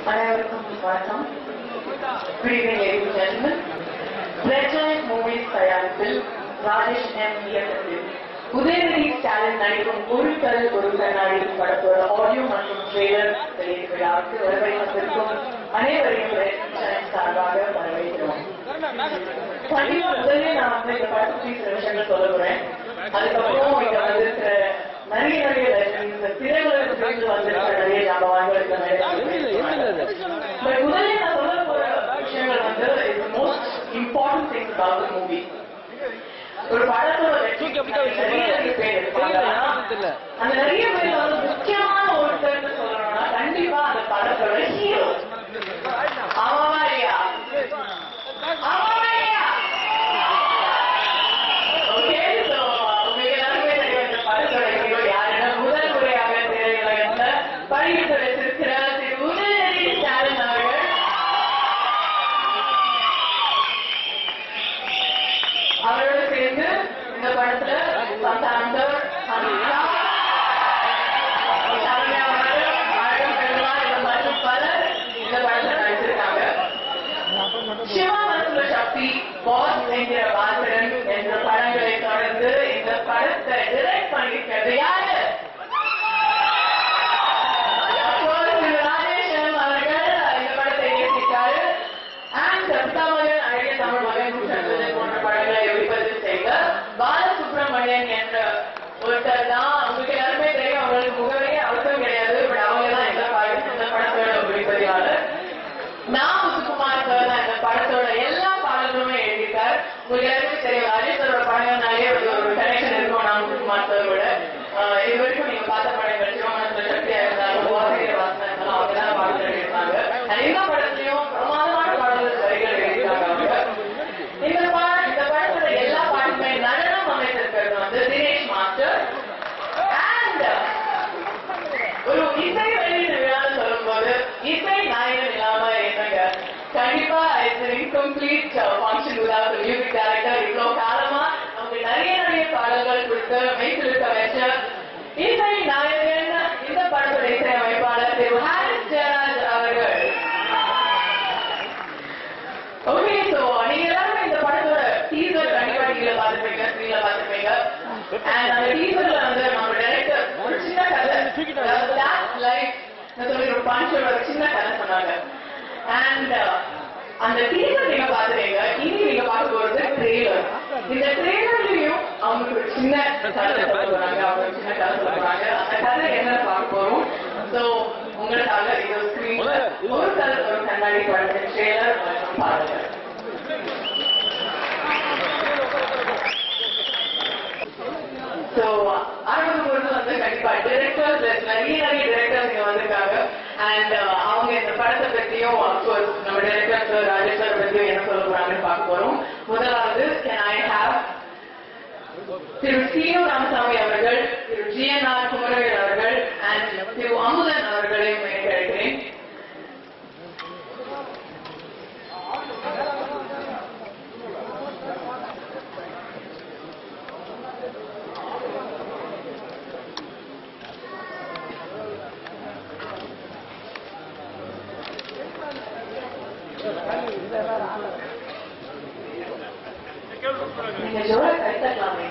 அனைவருக்கும் வணக்கம் good evening ladies and gentlemen Bloodline Movies தயாரிப்பில் ராஜேஷ் எம் இயக்கத்தில் உதயநிதி ஸ்டாலின் நடிக்கும் ஒரு கல் ஒரு கண்ணாடி படத்தோட ஆடியோ மற்றும் ட்ரெய்லர் வெளியீட்டு விழாவுக்கு வருகை வந்திருக்கும் அனைவரையும் ரெட் சார்பாக வரவேற்கிறோம் கண்டிப்பா முதல்ல நான் வந்து இந்த படத்தை பத்தி சில விஷயங்கள் சொல்ல போறேன் அதுக்கப்புறம் இங்க வந்திருக்கிற நிறைய நிறைய இந்த திரையுலகத்திலிருந்து வந்திருக்கிற நிறைய ஜாபவான்களுக்கு நிறைய But முதல்ல நான் சொல்ல போற விஷயங்கள் வந்து is the most important thing about the movie. ஒரு படத்தோட வெற்றிக்கு நிறைய நிறைய பேர் இருப்பாங்க ஆனா, அந்த நிறைய பேர்ல வந்து முக்கியமான ஒருத்தர்னு சொல்லணும்னா கண்டிப்பா அந்த படத்தோட ஹீரோ ஆமாவா இல்லையா ஆமாவா இல்லையா ஓகே சோ உங்களுக்கு எல்லாருமே தெரியும் இந்த படத்தோட ஹீரோ யாருன்னா முதல் முறையாக திரையுலகத்துல படித்து வச்சிருக்கிற திரு உதயநிதி ஸ்டாலின் அவர்கள் அவரோட சேர்ந்து இந்த படத்துல சந்தானந்தர் அனிதா சரண்யா அவர்கள், அழகன் பெருமாள் இந்த மாதிரி பலர் இந்த படத்துல நடிச்சிருக்காங்க சிவா மனசுல சக்தி பாஸ் என்கிற பாத்திரன் என்ற படங்களை தொடர்ந்து இந்த படத்தை டிரெக்ட் பண்ணிருக்கிறது யாரு அப்போது திரு ராஜேஷம் அவர்கள் இந்த படத்தை இயக்கிட்டாரு அண்ட் பிதாமகன் அழகிய தமிழ் மகன் குற்றங்கள் போன்ற படங்களை ஒளிப்பதிவு செய்த பாலசுப்ரமணியன் என்ற ஒருத்தர் தான் உங்களுக்கு எல்லாருமே தெரியும் அவங்களுக்கு முகவரியே அவசியம் கிடையாது பட் அவங்க தான் இந்த படம் இந்த படத்தோட ஒளிப்பதிவாளர் நான் முத்துக்குமார் சார் தான் இந்த படத்தோட எல்லா பாடல்களுமே எழுதியிருக்கார் உங்களுக்கு எல்லாருமே தெரியும் ராஜேஷ் சாரோட படங்கள்னாலே ஒரு ஒரு கனெக்ஷன் இருக்கும் நான் முத்துக்குமார் சாரோட ஆஹ் இது வரைக்கும் நீங்க பார்த்த படங்கள் சிவமனசுல சக்தியா இருந்தாலும் ஓசைய வாசனை இருந்தாலும் அவங்க தான் பாடல்கள் எழுதியிருக்காங்க And இந்த படத்துலயும் பிரமாதமான பாடல்கள் வரிகள் எழுதியிருக்காங்க அவங்க இந்த பாடம் இந்த படத்தோட எல்லா பாட்டுமே நடனம் அமைத்திருக்கிறது வந்து தினேஷ் மாஸ்டர் அண்ட் ஒரு இசை வெளியீட்டு விழான்னு சொல்லும்போது இசை நாயகன் இல்லாம என்னங்க கண்டிப்பா it's incomplete function without music director இவ்வளவு காலமா நமக்கு நிறைய நிறைய பாடல்கள் கொடுத்து மெய்சிலிருக்க வச்ச இசை நாயகன் இந்த படத்தோட இசை அமைப்பாளர் திரு ஹாரிஸ் ஜெயராஜ் அவர்கள் ஓகே சோ நீங்க எல்லாருமே இந்த படத்தோட டீசர் கண்டிப்பா டிவில பாத்துப்பீங்க ஸ்கிரீன்ல பாத்துப்பீங்க அண்ட் அந்த டீசர்ல வந்து நம்ம டைரக்டர் ஒரு சின்ன கதை லாஸ்ட் லைஃப் சொல்லி ஒரு பஞ்சோட ஒரு சின்ன கதை சொன்னாங்க அண்ட் அந்த டீசர் நீங்க பாத்துறீங்க இனி நீங்க பார்க்க போறது ட்ரெய்லர் இந்த ட்ரெய்லர்லயும் அவங்களுக்கு ஒரு சின்ன கதை சொல்ல போறாங்க அவங்க ஒரு சின்ன கதை சொல்ல போறாங்க அந்த கதை என்ன பார்க்க போறோம் சோ உங்களுக்காக இது ஸ்கிரீன் ஒரு கதை ஒரு கண்ணாடி படத்தின் ட்ரெய்லர் மற்றும் பாருங்க ஸோ ஆரம்பிக்கும் பொழுது வந்து கண்டிப்பா டிரெக்டர்ஸ் நிறைய நிறைய டிரெக்டர்ஸ் இங்க வந்திருக்காங்க அண்ட் அவங்க இந்த படத்தை பத்தியும் அப்கோர்ஸ் நம்ம டிரெக்டர் ராஜேஷ் சார் பத்தியும் என்ன சொல்ல போறாங்கன்னு பார்க்க போறோம் முதலாவது can I have Thiru Seenu Ramasamy அவர்கள் Thiru G N R Kumaravel அவர்கள் அண்ட் திரு அமுதன் அவர்களை கேட்கிறேன் நீங்க ஜோர கருத்தக்கலாமே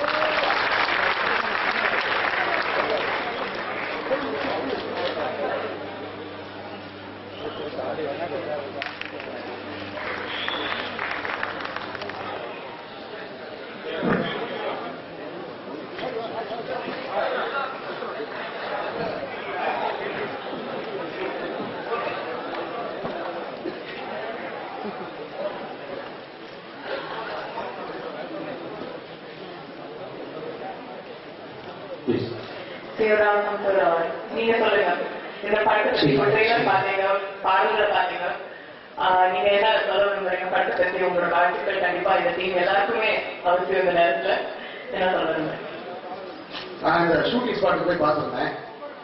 சிவராமன் சார் நீங்க சொல்லுங்க இந்த படத்தை பத்தி ஒரு ட்ரெய்லர் பாத்தீங்க பாடல்களை பாத்தீங்க ஆஹ் நீங்க என்ன சொல்ல விரும்புறீங்க படத்தை பத்தி உங்களோட வாழ்த்துக்கள் கண்டிப்பா இந்த டீம் எல்லாருக்குமே அவசியம் இந்த நேரத்துல என்ன சொல்ல விரும்புறீங்க நான் இந்த ஷூட்டிங் ஸ்பாட்டுக்கு போய் பார்த்துருந்தேன்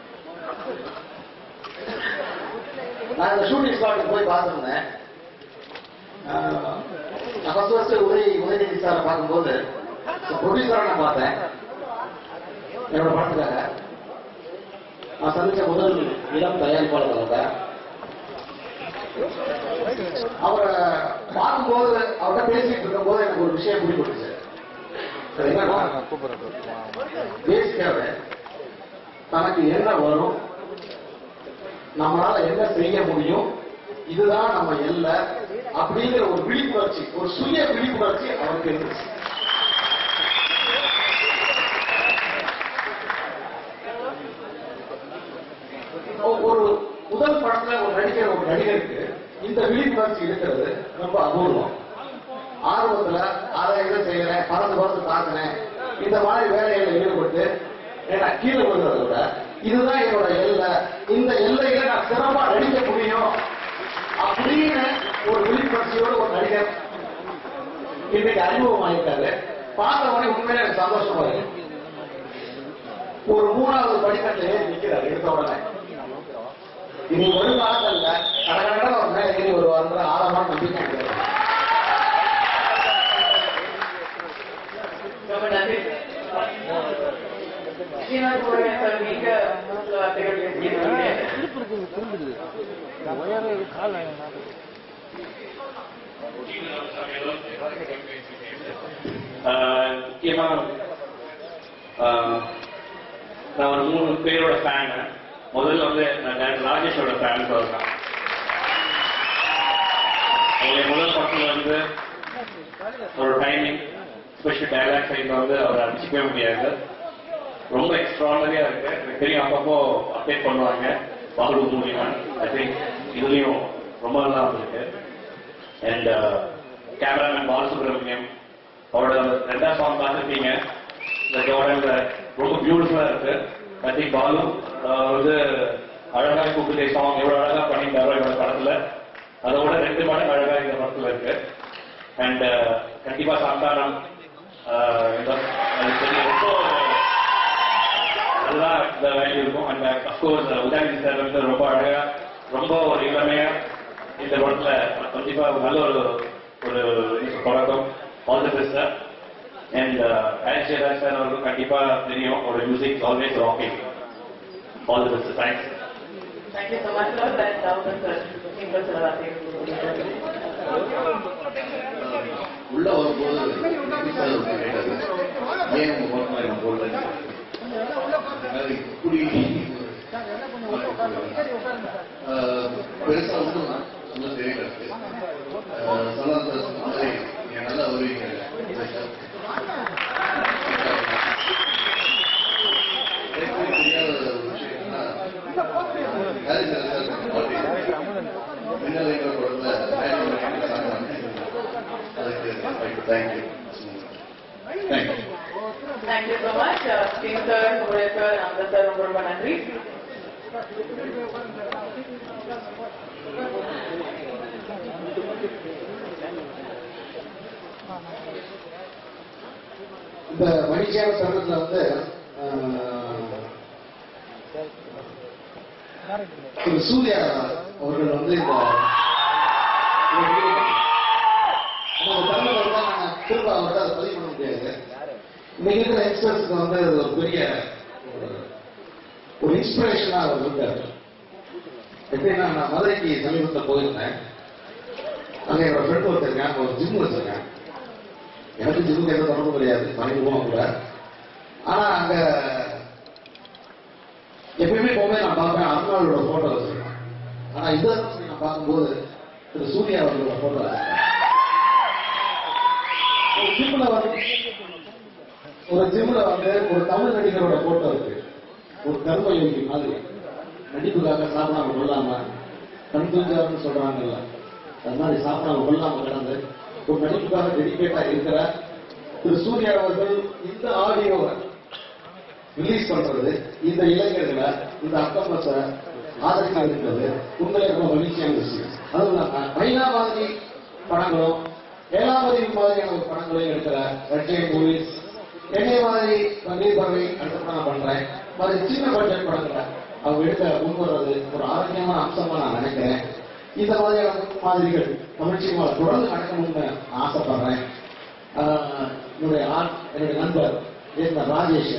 நான் இந்த ஷூட்டிங் ஸ்பாட்டுக்கு போய் பார்த்துருந்தேன் ஆஹ், நான் ஃபர்ஸ்ட் ஃபர்ஸ்ட் உதய் உதயநிதி சாரை பார்க்கும்போது ப்ரொடியூசரா நான் பார்த்தேன் என்னோட படத்துக்காக நான் சந்திச்ச முதல் இளம் தயாரிப்பாளர் அவங்க அவரை பார்க்கும்போது அவர்கிட்ட பேசிட்டு இருக்கும்போது எனக்கு ஒரு விஷயம் பிடிபட்டுச்சு அது என்னன்னா பேசிக்காவே தனக்கு என்ன வரும் நம்மளால என்ன செய்ய முடியும் இதுதான் நம்ம எல்லை அப்படிங்கிற ஒரு விழிப்புணர்ச்சி ஒரு சுய விழிப்புணர்ச்சி அவருக்கு இருந்துச்சு ஒரு முதல் படத்துல ஒரு நடிகர் ஒரு நடிகருக்கு இந்த விழிப்புணர்ச்சி இருக்கிறது ரொம்ப அபூர்வம் ஆர்வத்துல அதை இதை செய்யறேன் பறந்து பறந்து தாக்குறேன் இந்த மாதிரி வேலைகளை ஈடுபட்டு ஏன்னா கீழே விழுறதை விட இதுதான் என்னோட எல்லை இந்த எல்லையில நான் சிறப்பா நடிக்க முடியும் அப்படின்னு ஒரு விழிப்புணர்ச்சியோட ஒரு நடிகர் இன்னைக்கு அறிமுகம் ஆகிட்டாரு பார்த்த உடனே உண்மையிலே எனக்கு சந்தோஷமா இருக்கு ஒரு மூணாவது படிக்கட்டுல ஏறி நிக்கிறார் எடுத்த உடனே இனி வரும் காலங்கள்ல கடகட ஒரு மேல ஏறி வருவாருன்ற ஆழமான நம்பிக்கை எனக்கு இருக்கு. ரொம்ப நன்றி ஸ்ரீநாத் முருகன் சார் நீங்க சில வார்த்தைகள் பேசியிருக்கீங்க ஆஹ் முக்கியமா ஆஹ் நான் ஒரு மூணு பேரோட ஃபேன் முதல்ல வந்து நான் டாக்டர் ராஜேஷோட ஃபேன் சொல்றேன் அவருடைய முதல் படத்துல வந்து ஒரு டைமிங் ஸ்பெஷல் டைலாக் சைட்ல வந்து அவரை அடிச்சுக்கவே முடியாது ரொம்ப எக்ஸ்ட்ரானரியா இருக்கு எனக்கு தெரியும் அப்பப்போ அப்டேட் பண்ணுவாங்க பாலு மூலியமா ஐ திங்க் இதுலயும் ரொம்ப நல்லா வந்திருக்கு அண்ட் கேமராமேன் பாலசுப்ரமணியம் அவரோட ரெண்டாம் சாங் பார்த்துருப்பீங்க இந்த ஜோடன்ல ரொம்ப பியூட்டிஃபுல்லா இருக்கு ஐ திங்க் பாலு ஆஹ் வந்து அழகா கூப்பிட்டு சாங் எவ்வளவு அழகா பண்ணியிருந்தாரோ என்னோட படத்துல அதோட ரெண்டு மடங்கு அழகா இந்த படத்துல இருக்கு அண்ட் கண்டிப்பா சந்தானம் ஆஹ் இந்த- அது தெரியும் ரொம்ப அதுதான் இந்த வேல்யூ இருக்கும் அண்ட் அப்கோர்ஸ் உதயநிதி சார் வந்து ரொம்ப அழகா ரொம்ப ஒரு இளமையா இந்த படத்துல கண்டிப்பா ஒரு நல்ல ஒரு ஒரு பழக்கம் all the best sir and ஹேஷ் ஜெயராஜ் சார் அவருக்கும் கண்டிப்பா தெரியும் ஒரு music always rocking all the best thanks thank you so much sir that thousand sir நீங்கள் சில வார்த்தைகள் உள்ள வரும்போது சார் ஒருத்தர் கேட்டாரு ஏன் உங்க படம் மாதிரி நான் போடல அது இப்படி ஆஹ், பெருசா ஒன்றும் சொல்ல தெரியல எனக்கு. ஆஹ், சலா சார் சொன்ன மாதிரி நீங்க நல்லா வருவீங்க எனக்கும் தெரியாத ஒரு விஷயம் என்னன்னா, ஹாரி சார் சார் பாட்டு மின்னல் என்ற படத்துல ஹாரி சார் சாங் அதுக்கு thank you thank you thank you so much Singh sir உங்களுடைய சார் அந்த சார் ரொம்ப ரொம்ப நன்றி இந்த மகிழ்ச்சியான தருணத்துல வந்து ஆஹ், திரு சூர்யா அவர்கள் வந்து இந்த இந்த தருணத்தை வந்து நாங்க திரும்ப அவர்கிட்ட அதை பதிவு பண்ண முடியாது இன்னைக்கு இருக்கிற யங்ஸ்டர்ஸ்க்கு வந்து அது ஒரு பெரிய ஒரு- ஒரு இன்ஸ்பிரேஷனா அவர் இருக்காரு எப்படின்னா நான் மதுரைக்கு சமீபத்தில் போயிருந்தேன் அங்க என்னோட ஃப்ரெண்ட் ஒருத்தர் இருக்காங்க ஒரு ஜிம் வச்சிருக்கேன் எனக்கு ஜிம்முக்கு எந்த தொடர்பும் கிடையாது மறைமுகமா கூட ஆனா அங்க எப்பயுமே போகும்போது நான் பார்ப்பேன் அருணாளோட போட்டோ வச்சிருக்கேன் ஆனா இந்த தடவை நான் பார்க்கும்போது திரு சூர்யா அவர்களோட போட்டோ வச்சிருக்கேன் ஒரு ஜிம்ல வந்து ஒரு ஜிம்ல வந்து ஒரு தமிழ் நடிகரோட போட்டோ இருக்கு ஒரு கர்ம யோகி மாதிரி நடிப்புக்காக சாப்பிடாம கொள்ளாம கண் தூஞ்சாருன்னு சொல்றாங்கல்ல அது மாதிரி சாப்பிடாம கொள்ளாம கிடந்து ஒரு நடிப்புக்காக டெடிகேட்டா இருக்கிற திரு சூர்யா அவர்கள் இந்த ஆடியோவை ரிலீஸ் பண்றது இந்த இளைஞர்களை இந்த அக்கம்பத்தை ஆதரிக்க இருக்கிறது உண்மையிலே ரொம்ப மகிழ்ச்சியான விஷயம் அதுவும் இல்லாம மைனா மாதிரி படங்களும் ஏழாவது மாதிரியான ஒரு படங்களையும் எடுக்கிற ரட்சை மூவிஸ் என்னை மாதிரி பன்னீர் பறவை அடுத்த படம் நான் பண்றேன் மாதிரி சின்ன பட்ஜெட் படங்களை அவங்க எடுக்க முன்வர்றது ஒரு ஆரோக்கியமான அம்சமா நான் நினைக்கிறேன் இந்த மாதிரியான மாதிரிகள் தமிழ் சினிமாவில் தொடர்ந்து நடக்கணும்னு நான் ஆசைப்படுறேன் ஆஹ் என்னுடைய ஆண் என்னுடைய நண்பர் இயக்குனர் ராஜேஷ்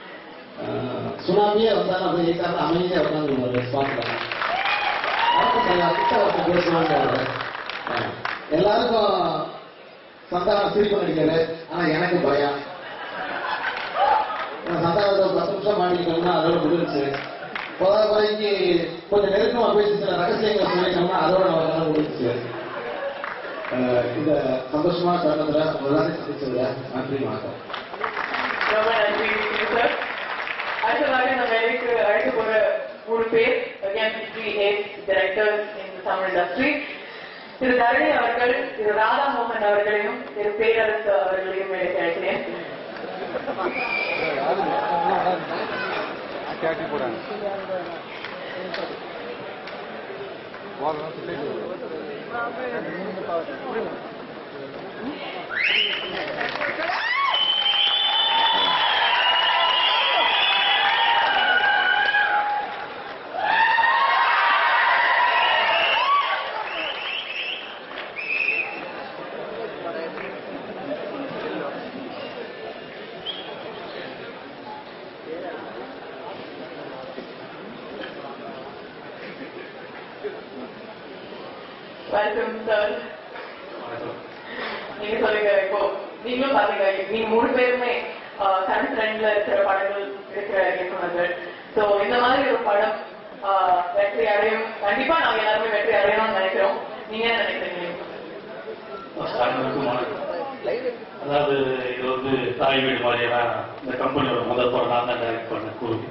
ஆஹ் சுனாமியே வந்தாலும் அப்படியே ஏற்காத அமைதியா உட்காந்து ஸ்பாட்ல கிட்ட ஒருத்தர் பேசுவாங்க எல்லாருக்கும் சந்தானம் சிரிப்பு நடிக்கிறாரு ஆனா எனக்கு பயம் ஏன்னா சந்தானத்தை ஒரு பத்து நிமிஷம் மாட்டிக்கிட்டோம்னா அதோட முடிஞ்சிச்சு போதா குறைக்கு கொஞ்சம் நெருக்கமா பேசி சில ரகசியங்களை சொல்லிட்டோம்னா அதோட நம்ம கதை முடிஞ்சிச்சு அஹ் இந்த சந்தோஷமான தருணத்துல உங்க எல்லாரையும் சந்திச்சதுல நன்றி வணக்கம் ரொம்ப நன்றி சார் அடுத்ததாக நம்ம வேலைக்கு அழைத்து போற மூணு பேர் again three eight directors in the Tamil industry திரு தரணி அவர்கள் திரு ராதா மோகன் அவர்களையும் திரு பேரரசு அவர்களையும் வேலைக்கு அழைக்கிறேன் கேட்டி போடாங்க வெல்கம் சார் நீங்க சொல்லுங்க இப்போ நீங்களும் பாத்தீங்க நீங்க மூணு பேருமே கரண்ட் ட்ரெண்ட்ல இருக்கிற படங்கள் இருக்கிற இயக்குனர்கள் சோ இந்த மாதிரி ஒரு படம் ஆஹ், வெற்றி அடையும் கண்டிப்பா நாங்க எல்லாருமே வெற்றி அடையணும்னு நினைக்கிறோம் நீங்க என்ன நினைக்கிறீங்க அனைவருக்கும் வணக்கம் அதாவது இது வந்து தாய் வீடு மாதிரியான இந்த கம்பெனியோட முதல் படம் நான் தான் டைரக்ட் பண்ண குருவி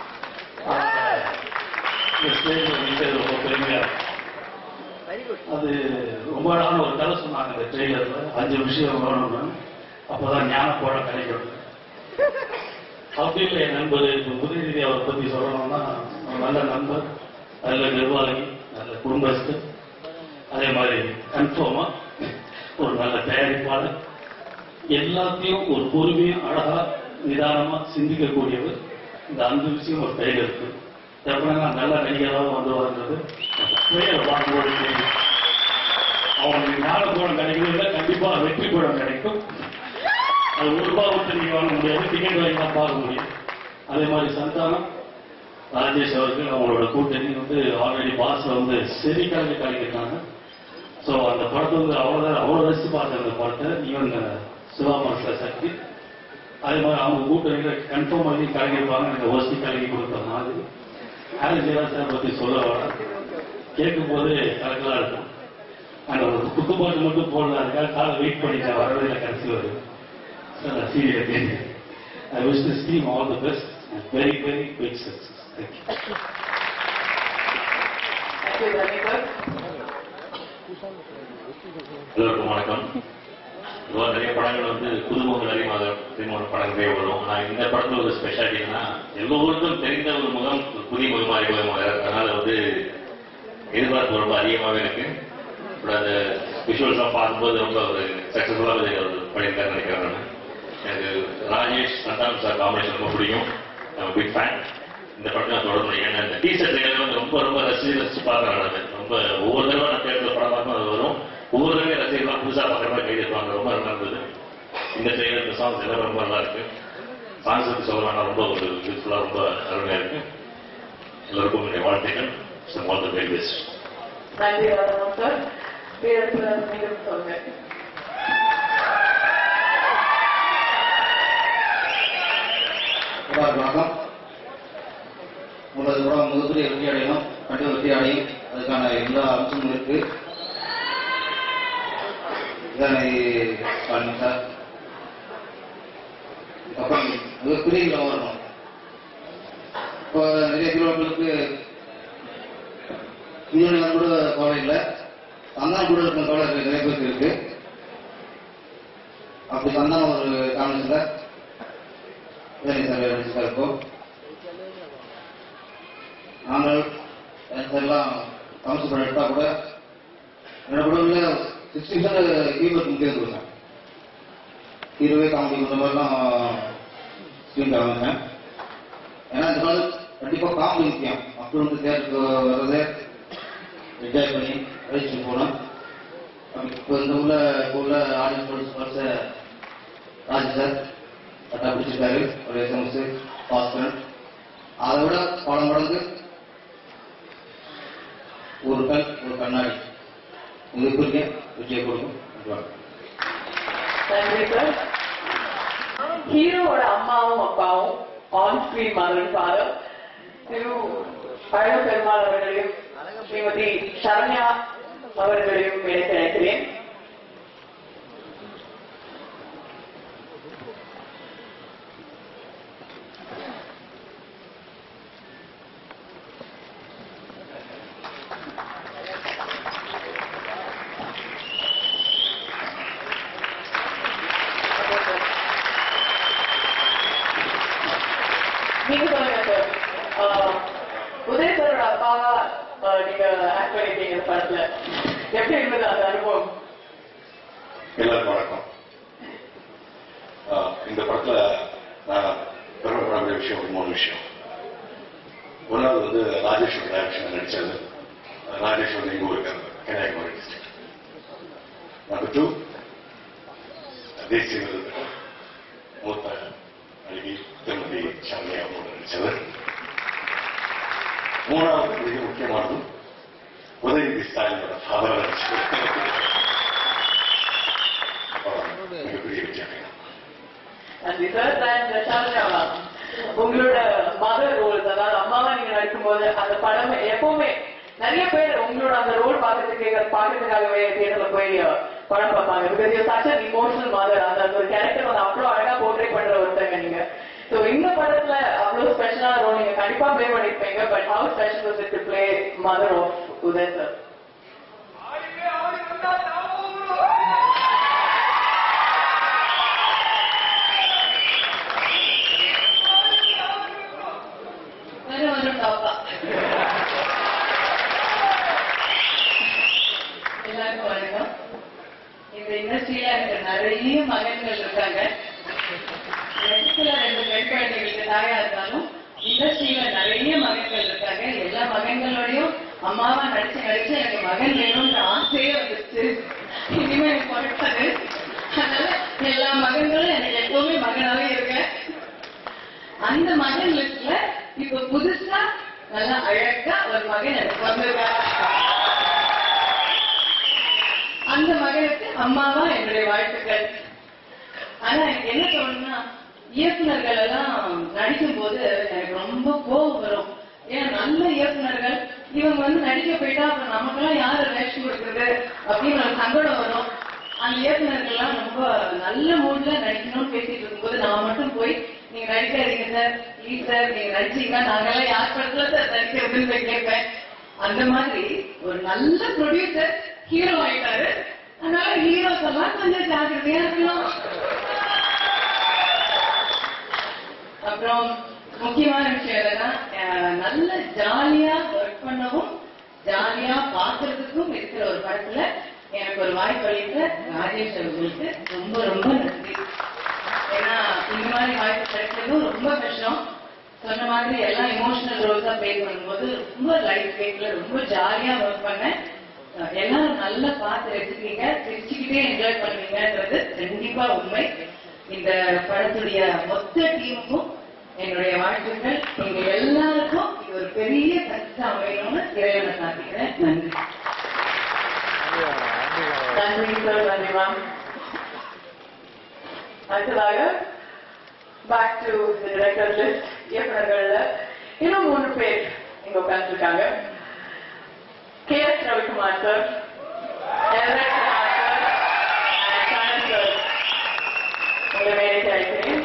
இந்த ஸ்டேஜில் நிற்கிறது ரொம்ப பெருமையா இருக்கு. அது ரொம்ப நாள் ஒரு கதை சொன்னாங்க இந்த ட்ரெய்லர்ல அஞ்சு விஷயம் வேணும்னு அப்பதான் ஞான போட கிடைக்கும் அப்படி இல்லை என் நண்பர் இப்போ உதயநிதி அவரை பத்தி சொல்லணும்னா ஒரு நல்ல நண்பர் நல்ல நிர்வாகி நல்ல குடும்பஸ்தர் அதே மாதிரி கன்ஃபார்மா ஒரு நல்ல தயாரிப்பாளர் எல்லாத்தையும் ஒரு பொறுமையா அழகா நிதானமா சிந்திக்கக்கூடியவர் இந்த அஞ்சு விஷயம் ஒரு கையில் இருக்கு எப்படின்னா நல்ல நடிகராக வந்துவாருன்றது பெயரை பார்க்கும்போது தெரியும் அவங்களுக்கு ஞான கூடம் கிடைக்கும் இல்லை கண்டிப்பா வெற்றி கூடம் கிடைக்கும் அது ஒரு ரூபாய் விட்டு நீங்க வாங்க முடியாது டிக்கெட் வாங்கி தான் பார்க்க முடியும் அதே மாதிரி சந்தானம் ராஜேஷ் அவர்கள் அவங்களோட கூட்டணி வந்து ஆல்ரெடி பாஸ்ல வந்து செடிக்காக கலக்கிட்டாங்க ஸோ அந்த படத்தை வந்து அவ்வளோ அவ்வளோ ரசித்து பார்த்தேன் அந்த படத்தை ஈவன் சிவா மனசுல சக்தி அதே மாதிரி அவங்க கூட்டணியில் கன்ஃபார்ம் பண்ணி கலங்கிருப்பாங்க எனக்கு ஓசி கலங்கி கொடுத்த மாதிரி ஹாரி ஜெயரா சார் பற்றி சொல்ல வர கேட்கும் போது கலக்கலாக இருக்கும் அந்த ஒரு குத்துப்பாட்டு மட்டும் போடலாம் அதுக்காக காலை வெயிட் பண்ணிட்டேன் வரவே இல்லை கடைசி வருது sir serious I wish this team all the best very very big success thank you thank you Dharani sir எல்லோருக்கும் வணக்கம் இதுவாக நிறைய படங்கள் வந்து புதுமுகம் நிறைய அறிமுக படங்களே வரும் ஆனா இந்த படத்துல ஒரு ஸ்பெஷாலிட்டினா எல்லோருக்கும் தெரிந்த ஒரு முகம் ஒரு புதிய முகமா அறிமுகமாக அதனால வந்து எதிர்பார்ப்பு ரொம்ப அதிகமாகவே இருக்கு பட் அந்த விஷுவல்ஸ்லாம் பார்க்கும்போது ரொம்ப ஒரு சக்ஸஸ்ஃபுல்லாக ஒரு பண்ணியிருக்காருன்னு நினைக்கிறேன் நான் எனக்கு ராஜேஷ் சந்தானம் சார் காம்பினேஷன் ரொம்ப பிடிக்கும் பிக் ஃபேன் இந்த படத்தை நான் தொடரணும் ஏன்னா இந்த டீசர் ட்ரெயிலர் வந்து ரொம்ப ரொம்ப ரசிச்சு ரசிச்சு பார்க்குறேன் நான் ரொம்ப ஒவ்வொரு தடவை நான் தேட்டரில் படம் பார்க்கும் அது வரும் ஒவ்வொரு தடவை ரசிகர்லாம் புதுசாக பார்க்குற மாதிரி கைது இருப்பாங்க ரொம்ப நல்லா இருந்தது இந்த ட்ரெயிலர் இந்த சாங்ஸ் எல்லாமே ரொம்ப நல்லா இருக்கு சாங்ஸ் பற்றி சொல்லலாம் ரொம்ப ஒரு யூஸ்ஃபுல்லாக ரொம்ப அருமையாக இருக்கு எல்லோருக்கும் என்னுடைய வாழ்த்துக்கள் ஆல் த வெரி பெஸ்ட் நன்றி ராதா சார் பேரரசு மீண்டும் சொல்லுங்க எல்லாருக்கும் வணக்கம் உங்களது கூட மிகப்பெரிய வெற்றி அடையணும் கண்டிப்பாக வெற்றி அடையும் அதுக்கான எல்லா அம்சமும் இருக்கு இதனை ஸ்டாலின் சார் அப்புறம் மிகப்பெரிய இதில் வரணும் இப்போ நிறைய கிலோமீட்டருக்கு இன்னொன்று கூட கவலை இல்லை சந்தானம் கூட இருக்கும் கவலை இருக்கு நிறைய பேருக்கு இருக்கு அப்படி சந்தானம் ஒரு காரணத்தில் வேலை சார் வேலை சார் இருக்கும் நாங்கள் எல்லாம் கமிஷன் பண்ண எடுத்தா கூட என்னோட குடும்பத்தில் சிக்ஸ்டி பர்சன்ட் ஹீரோக்கு முக்கியம் கொடுங்க ஹீரோவே காமெடி இந்த மாதிரிலாம் ஸ்க்ரீன் காமிச்சேன் ஏன்னா இந்த நாள் கண்டிப்பாக காமெடி முக்கியம் மக்கள் வந்து தேட்டருக்கு வர்றதை என்ஜாய் பண்ணி கழிச்சு போகணும் அப்படி இப்போ இந்த உள்ள இப்போ உள்ள ஆடியன்ஸ் ஸ்போர்ட்ஸை ராஜ் சார் கரெக்டாக பிடிச்சிருக்காரு ஒரு எஸ்எம்எஸ் பாஸ் பண்ண அதை விட பல மடங்கு ஒரு கண் ஒரு கண்ணாடி உங்களுக்கு புரிய விஜய் கொடுக்கும் நன்றி சார் ஹீரோவோட அம்மாவும் அப்பாவும் on screen mother father Thiru Pazhaga Perumal அவர்களையும் ஸ்ரீமதி சரண்யா அவர்களையும் நினைத்து நினைக்கிறேன் நீங்க சொல்லுங்க சார் ஆஹ், உதய சாரோட அப்பாவா ஆஹ், நீங்க ஆக்ட் பண்ணிருக்கீங்க இந்த படத்துல எப்படி இருந்தது அந்த அனுபவம் எல்லாருக்கும் வணக்கம் ஆஹ் இந்த படத்துல நான் பெருமைப்படக்கூடிய விஷயம் ஒரு மூணு விஷயம் ஒன்றாவது வந்து ராஜேஸ்வர் டைரக்ஷன் நடிச்சது ராஜேஸ்வர் வந்து எங்க ஊருக்கு கன்னியாகுமரி டிஸ்ட்ரிக்ட் நம்பர் டூ தேசிய விருது மூத்த நடிகை திருமதி சாமியா அவரோட நடிச்சவர் மூணாவது மிக முக்கியமானது உதயநிதி ஸ்டாலினோட ஃபாதர் நடிச்சது மிகப்பெரிய விஜயம் நன்றி சார் அண்ட் சரண்யாவா உங்களோட மதர் ரோல் அதாவது அம்மாவா நீங்க நடிக்கும்போது அந்த படம் எப்பவுமே நிறைய பேர் உங்களோட அந்த ரோல் பார்க்கறதுக்கு பார்க்கறதுக்காகவே தியேட்டர்ல போய் படம் பார்ப்பாங்க because you such an emotional mother அந்த அந்த ஒரு கேரக்டர் வந்து அவ்வளவு அழகா போர்ட்ரே பண்ற ஒருத்தங்க நீங்க சோ இந்த படத்துல அவ்வளவு ஸ்பெஷலான ரோல் நீங்க கண்டிப்பா ப்ளே பண்ணிருப்பீங்க but how special was it to play mother of Uday sir வரும் வரும் டாப்பா எல்லாருக்கும் வணக்கம் இந்த இண்டஸ்ட்ரியில எனக்கு நிறைய மகன்கள் இருக்காங்க நெக்ஸ்ட்ல ரெண்டு பெண் குழந்தைகளுக்கு தாயா இருந்தாலும் இண்டஸ்ட்ரியில நிறைய மகன்கள் இருக்காங்க எல்லா மகன்களோடையும் அம்மாவா நடிச்சு நடிச்சு எனக்கு மகன் வேணும்ன்ற ஆசையே வந்துச்சு இனிமே எனக்கு பிறக்காது அதனால எல்லா மகன்களும் எனக்கு எப்பவுமே மகனாவே இருக்கேன் அந்த மகன் லிஸ்ட்ல இப்ப புதுசா நல்லா அழகா ஒரு மகன் எனக்கு வந்திருக்காரு அந்த மகனுக்கு அம்மாவா என்னுடைய வாழ்த்துக்கள் ஆனா எனக்கு என்ன தோணுன்னா இயக்குனர்கள் எல்லாம் நடிக்கும் போது எனக்கு ரொம்ப கோபம் வரும் ஏன் நல்ல இயக்குனர்கள் இவங்க வந்து நடிக்க போயிட்டா அப்புறம் நமக்கெல்லாம் யாரு வேஷம் கொடுக்குறது அப்படின்னு ஒரு சங்கடம் வரும் அந்த இயக்குனர்கள் எல்லாம் ரொம்ப நல்ல மூட்ல நடிக்கணும்னு பேசிட்டு இருக்கும்போது நான் மட்டும் போய் நீங்க நடிக்காதீங்க சார் ப்ளீஸ் சார் நீங்க நடிச்சீங்கன்னா நாங்கெல்லாம் யார் படத்துல சார் நடிக்கிறதுன்னு போய் கேட்பேன் அந்த மாதிரி ஒரு நல்ல ப்ரொடியூசர் ஹீரோ ஆயிட்டாரு அதனால ஹீரோஸ் எல்லாம் கொஞ்சம் ஜாக்கிரதையா இருக்கணும் அப்புறம் முக்கியமான விஷயம் என்னன்னா அஹ், நல்ல ஜாலியா ஒர்க் பண்ணவும் ஜாலியா பாக்குறதுக்கும் இருக்கிற ஒரு படத்துல எனக்கு ஒரு வாய்ப்பு அளித்த ராஜேஷ் அவர்களுக்கு ரொம்ப ரொம்ப நன்றி ஏன்னா இந்த மாதிரி வாய்ப்பு கிடைச்சதும் ரொம்ப கஷ்டம் சொன்ன மாதிரி எல்லாம் இமோஷனல் ரோல்ஸா ப்ளே பண்ணும்போது ரொம்ப லைட் வெயிட்ல ரொம்ப ஜாலியா ஒர்க் பண்ணேன் அஹ் எல்லாரும் நல்லா பார்த்து ரசிப்பீங்க சிரிச்சுக்கிட்டே என்ஜாய் பண்ணுவீங்கன்றது கண்டிப்பா உண்மை இந்த படத்துடைய மொத்த டீமுக்கும் என்னுடைய வாழ்த்துக்கள் நீங்க எல்லாருக்கும் இது ஒரு பெரிய சக்சஸ் அமையணும்னு இறைவனை சாதிக்கிறேன் நன்றி நன்றி சார் நன்றி மேம் அடுத்ததாக பேக் டு டிரெக்டர் லிஸ்ட் இயக்குனர்கள்ல இன்னும் மூணு பேர் இங்க உட்கார்ந்துருக்காங்க K S Ravikumar sir Elred Kumar sir and Charan sir உங்களை மேடைக்கு அழைக்கிறேன்